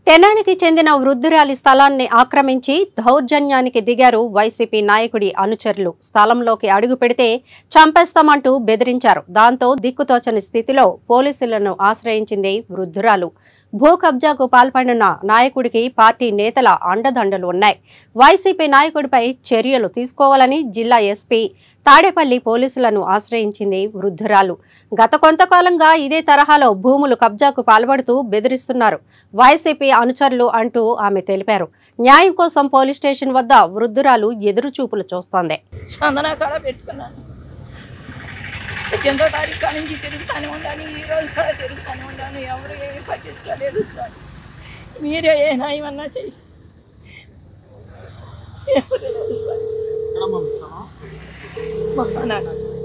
తెనానికి చెందిన వృద్ధురాలి స్థలాన్ని ఆక్రమించి దౌర్జన్యానికి దిగారు వైసీపీ నాయకుడి అనుచరులు స్థలంలోకి అడుగు పెడితే చంపేస్తామంటూ బెదిరించారు దాంతో దిక్కుతోచని స్థితిలో పోలీసులను ఆశ్రయించింది వృద్ధురాలు భూ కబ్జాకు పాల్పడిన నాయకుడికి పార్టీ నేతల అండదండలు ఉన్నాయి వైసీపీ నాయకుడిపై చర్యలు తీసుకోవాలని జిల్లా ఎస్పీ తాడేపల్లి పోలీసులను ఆశ్రయించింది వృద్ధురాలు గత కొంతకాలంగా ఇదే తరహాలో భూములు కబ్జాకు పాల్పడుతూ బెదిరిస్తున్నారు వైసీపీ అనుచరులు అంటూ ఆమె తెలిపారు న్యాయం కోసం పోలీస్ స్టేషన్ వద్ద వృద్ధురాలు ఎదురుచూపులు చూస్తోంది చందన కాడ పెట్టుకున్నాను పద్దెనిమిదో తారీఖు కాడ నుంచి తిరుగుతానే ఉన్నాను ఈ రోజు కూడా తిరుగుతానే ఉన్నాను ఎవరు ఏమి పట్టించుకోలేదు సార్ మీరే ఏ న్యాయమన్నా చెయ్యి ఎవరు లేదు సార్. మహానాడు